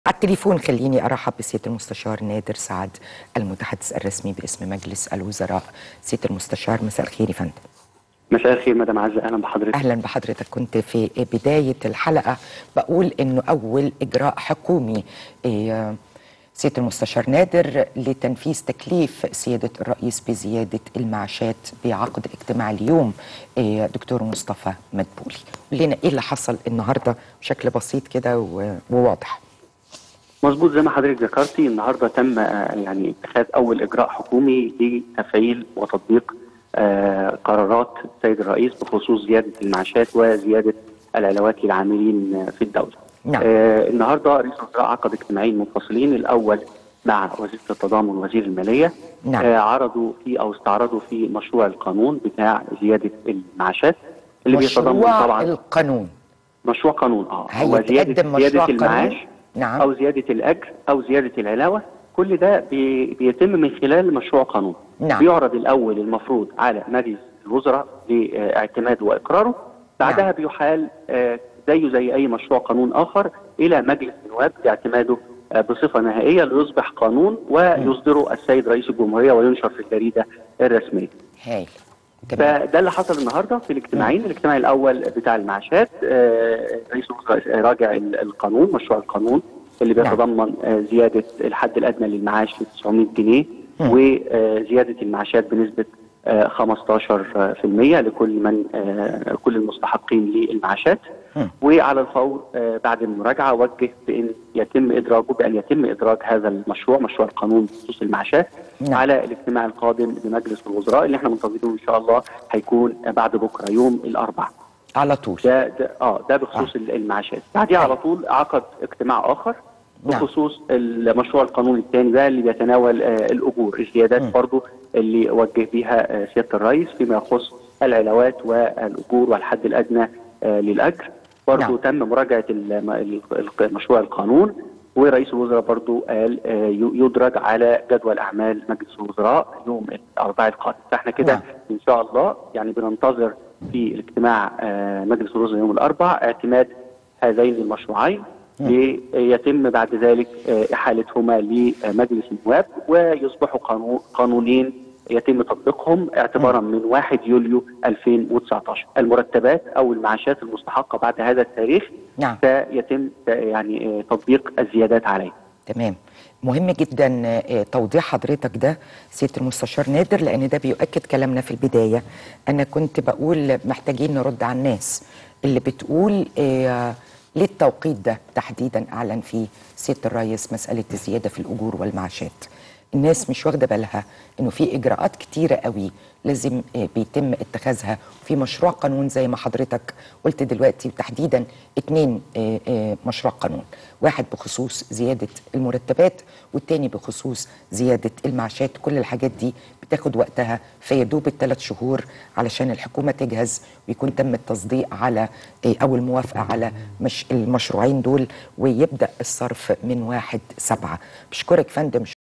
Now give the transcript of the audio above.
على التليفون خليني ارحب بسياده المستشار نادر سعد المتحدث الرسمي باسم مجلس الوزراء سياده المستشار مساء الخير يا فندم مساء الخير مدام عزه اهلا بحضرتك اهلا بحضرتك كنت في بدايه الحلقه بقول انه اول اجراء حكومي إيه، سياده المستشار نادر لتنفيذ تكليف سياده الرئيس بزياده المعاشات بعقد اجتماع اليوم إيه، دكتور مصطفى مدبولي قول لنا ايه اللي حصل النهارده بشكل بسيط كده و- وواضح مظبوط زي ما حضرتك ذكرتي النهارده تم آه، يعني اتخاذ اول اجراء حكومي لتفعيل وتطبيق آه، قرارات السيد الرئيس بخصوص زياده المعاشات وزياده العلاوات للعاملين آه، في الدوله. نعم. آه، النهارده رئيس الوزراء عقد اجتماعين منفصلين الاول مع وزيره التضامن وزير الماليه نعم. آه، عرضوا في او استعرضوا في مشروع القانون بتاع زياده المعاشات اللي بيتضمن مشروع طبعا القانون مشروع قانون اه هو هيتقدم زياده مشروع زياده قانون؟ المعاش نعم. او زياده الاجر او زياده العلاوه كل ده بي بيتم من خلال مشروع قانون نعم. بيعرض الاول المفروض على مجلس الوزراء لاعتماده واقراره بعدها نعم. بيحال آه، زيه زي اي مشروع قانون اخر الى مجلس النواب لاعتماده آه، بصفه نهائيه ليصبح قانون ويصدره السيد رئيس الجمهوريه وينشر في الجريده الرسميه هايل تمام فده اللي حصل النهارده في الاجتماعين، الاجتماع الاول بتاع المعاشات آه، رئيس الوزراء راجع ال- القانون مشروع القانون اللي نعم. بيتضمن آه، زياده الحد الادنى للمعاش ل 900 جنيه مم. وزياده المعاشات بنسبه آه، 15% لكل من آه، كل المستحقين للمعاشات مم. وعلى الفور آه، بعد المراجعه وجه بان يتم ادراجه بان يتم ادراج هذا المشروع مشروع القانون بخصوص المعاشات نعم. على الاجتماع القادم لمجلس الوزراء اللي احنا منتظرينه ان شاء الله هيكون بعد بكره يوم الاربعاء على طول ده ده اه ده بخصوص آه. المعاشات بعديها على طول عقد اجتماع اخر نعم. بخصوص المشروع القانون الثاني بقى اللي بيتناول آه الاجور الزيادات مم. برضو برضو اللي وجه بيها آه سياده الرئيس فيما يخص العلاوات والاجور والحد الادنى آه للاجر برضو نعم. تم مراجعه الم- ال- مشروع القانون ورئيس الوزراء برضو قال آه، ي- يدرج على جدول اعمال مجلس الوزراء يوم الاربعاء القادم فاحنا كده نعم. ان شاء الله يعني بننتظر في الاجتماع آه، مجلس الوزراء يوم الاربعاء اعتماد هذين المشروعين ليتم بعد ذلك آه، احالتهما لمجلس النواب ويصبحوا قانون قانونين يتم تطبيقهم اعتبارا من 1 يوليو 2019 المرتبات او المعاشات المستحقه بعد هذا التاريخ نعم. سيتم آه، يعني آه، تطبيق الزيادات عليه تمام مهم جدا آه، توضيح حضرتك ده سياده المستشار نادر لان ده بيؤكد كلامنا في البدايه انا كنت بقول محتاجين نرد على الناس اللي بتقول آه، ليه التوقيت ده تحديدا اعلن فيه سياده الرئيس مساله الزياده في الاجور والمعاشات الناس مش واخده بالها انه في اجراءات كتيره قوي لازم آه، بيتم اتخاذها في مشروع قانون زي ما حضرتك قلت دلوقتي تحديدا اتنين آه، آه، مشروع قانون واحد بخصوص زياده المرتبات والتاني بخصوص زياده المعاشات كل الحاجات دي بتاخد وقتها فيدوب الثلاث شهور علشان الحكومه تجهز ويكون تم التصديق على آه، او الموافقه على مش المشروعين دول ويبدا الصرف من واحد سبعة بشكرك فندم